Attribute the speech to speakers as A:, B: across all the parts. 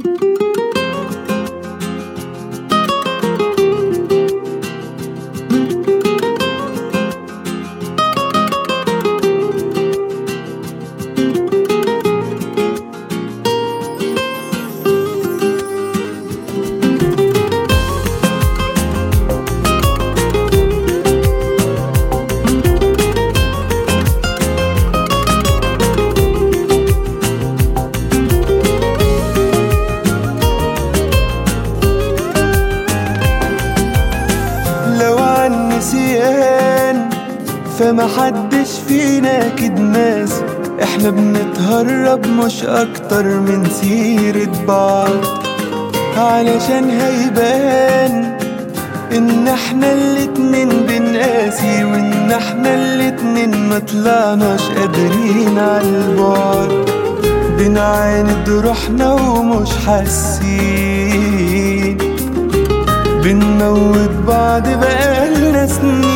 A: لو عن نسيان فما حدش فينا اكيد ناسي احنا بنتهرب مش اكتر من سيرة بعض علشان هيبان ان احنا الاتنين بنقاسي وان احنا الاتنين ما طلعناش قادرين على البعد بنعاند روحنا ومش حاسين بنموت بعض بقالنا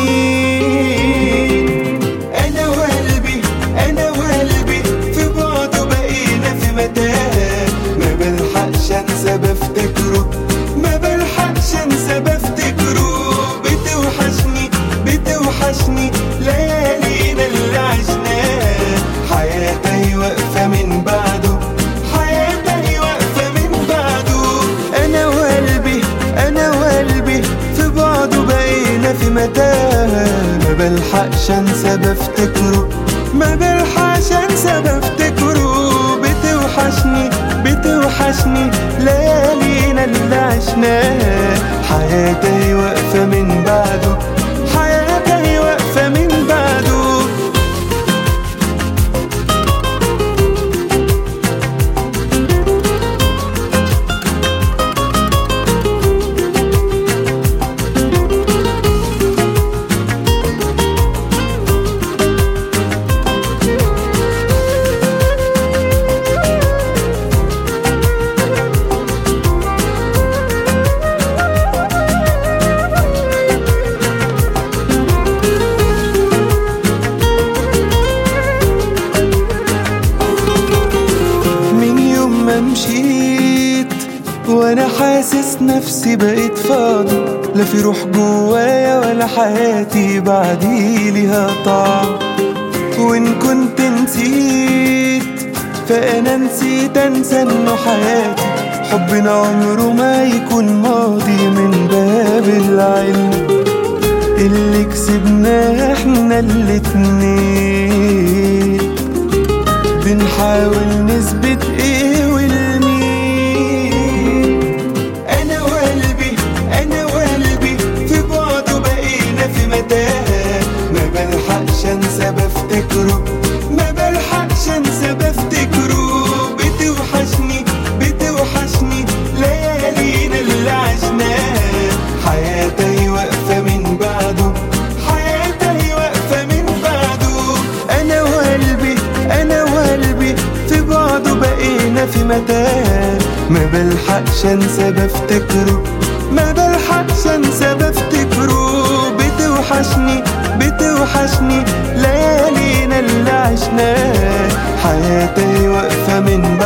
A: سنين انا وقلبي انا وقلبي في بعضه بقينا في متاهه ما بلحقش انسى بفتكره ما بلحقش انسى بفتكره بتوحشني بتوحشني ليالينا اللي عشناها حياتي واقفه من بعده حياتي واقفه من بعده انا وقلبي انا وقلبي في بعضه بقينا في متاهه ما بلحقش انسى بفتكره ما بلحقش انسى بفتكره بتوحشني بتوحشني ليالينا اللي عشناها حياتي واقفه من بعده حياتي واقفه من بعده من يوم ما مشيت وانا حاسس نفسي بقيت فاضي لا في روح جوايا ولا حياتي بعدي ليها طعم وان كنت نسيت فانا نسيت انسى انه حياتي حبنا عمره ما يكون ماضي من باب العلم اللي كسبناه احنا الاتنين بنحاول نثبت ايه والمين انا وقلبي انا وقلبي في بعضه بقينا في متاهه ما بلحقش انسى بفتكره ما بلحقش انسى بفتكره بتوحشني بتوحشني ليالينا اللي عشناها حياتي واقفه من بعده حياتي واقفه من بعده انا وقلبي انا وقلبي في بعضه بقينا في متاهه ما بلحقش انسى بفتكره ما بلحقش انسى بفتكره بتوحشني بتوحشني ليالينا اللي عشناها حياتي واقفه من